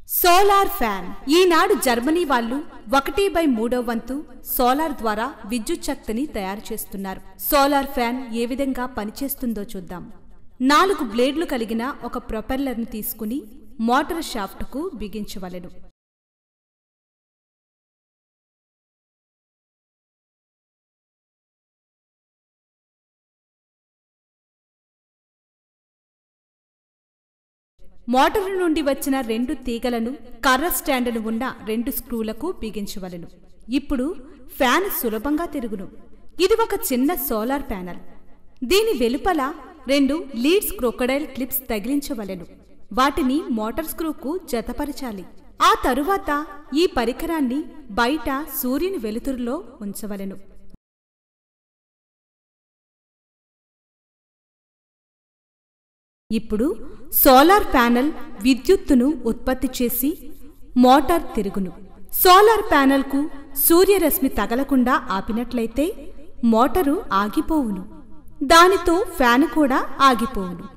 solar fan ఈనాడు Germany వాళ్ళు ఒకటి by మూడో వంతు సోలార్ ద్వారా విద్యుత్ శక్తిని తయారు చేస్తున్నారు సోలార్ ఫ్యాన్ ఏ విధంగా పనిచేస్తుందో చూద్దాం నాలుగు బ్లేడ్లు కలిగిన ఒక ప్రొపెల్లర్ను తీసుకుని మోటార్ షాఫ్ట్కు బిగించవలెను మోటారు నుండి వచ్చిన రెండు తీగలను కర్ర స్టాండును ఉన్న రెండు స్క్రూలకు బిగించవలెను ఇప్పుడు ఫ్యాన్ సులభంగా తిరుగును ఇది ఒక చిన్న సోలార్ ప్యానెల్ దీని వెలుపల రెండు లీడ్స్ క్రొకడైల్ క్లిప్స్ తగిలించవలెను వాటిని మోటార్ స్క్రూకు జతపరచాలి ఆ తరువాత ఈ పరికరాన్ని బయట సూర్యుని వెలుతురులో ఉంచవలెను ఇప్పుడు సోలార్ ప్యానెల్ విద్యుత్తును ఉత్పత్తి చేసి మోటార్ తిరుగును సోలార్ ప్యానెల్కు సూర్యరశ్మి తగలకుండా ఆపినట్లయితే మోటారు ఆగిపోవును దానితో ఫ్యాన్ కూడా ఆగిపోవును